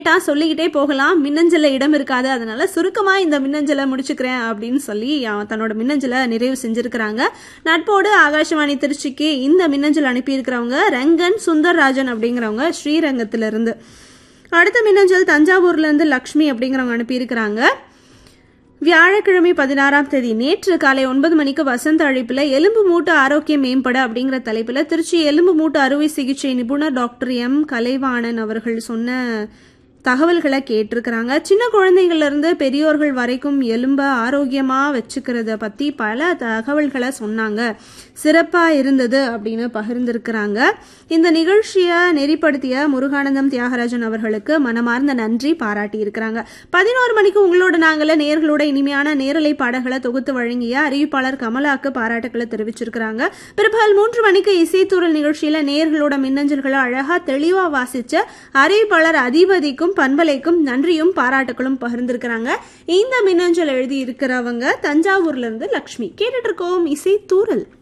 கேட்டா சொல்லிக்கிட்டே போகலாம் மின்னஞ்சல இடம் இருக்காது அதனால சுருக்கமா இந்த மின்னஞ்சலை முடிச்சுக்கிறேன் அப்படின்னு சொல்லி அவன் தன்னோட மின்னஞ்சலை நிறைவு செஞ்சிருக்கிறாங்க நட்போடு ஆகாஷவாணி திருச்சிக்கு இந்த மின்னஞ்சல் அனுப்பியிருக்கிறவங்க ரங்கன் சுந்தர்ராஜன் அப்படிங்கிறவங்க ஸ்ரீரங்கத்துல இருந்து அடுத்த மின்னஞ்சல் தஞ்சாவூர்ல இருந்து லக்ஷ்மி அப்படிங்கிறவங்க அனுப்பியிருக்கிறாங்க வியாழக்கிழமை பதினாறாம் தேதி நேற்று காலை ஒன்பது மணிக்கு வசந்த அழைப்புல எலும்பு மூட்டு ஆரோக்கியம் மேம்பட அப்படிங்கிற தலைப்புல திருச்சி எலும்பு மூட்டு அறுவை சிகிச்சை நிபுணர் டாக்டர் எம் கலைவாணன் அவர்கள் சொன்ன தகவல்களை கேட்டிருக்கிறாங்க சின்ன குழந்தைகள்ல இருந்து பெரியோர்கள் வரைக்கும் எலும்ப ஆரோக்கியமா வச்சுக்கிறத பத்தி பல தகவல்களை சொன்னாங்க சிறப்பா இருந்தது அப்படின்னு பகிர்ந்திருக்கிறாங்க இந்த நிகழ்ச்சியை நெறிப்படுத்திய முருகானந்தம் தியாகராஜன் அவர்களுக்கு மனமார்ந்த நன்றி பாராட்டி இருக்கிறாங்க பதினோரு மணிக்கு உங்களோட நாங்கள நேர்களோட இனிமையான நேரலை பாடல்களை தொகுத்து வழங்கிய அறிவிப்பாளர் கமலாக்கு பாராட்டுக்களை தெரிவிச்சிருக்கிறாங்க பிற்பகல் மூன்று மணிக்கு இசைத்தூரல் நிகழ்ச்சியில நேர்களோட மின்னஞ்சல்களை அழகா தெளிவா வாசிச்ச அறிவிப்பாளர் அதிபதிக்கும் பண்பலைக்கும் நன்றியும் பாராட்டுகளும் பகிர்ந்திருக்கிறாங்க இந்த மின்னஞ்சல் எழுதி இருக்கிறவங்க தஞ்சாவூர்ல இருந்து லக்ஷ்மி கேட்டுட்டு இருக்கோம் இசை தூரல்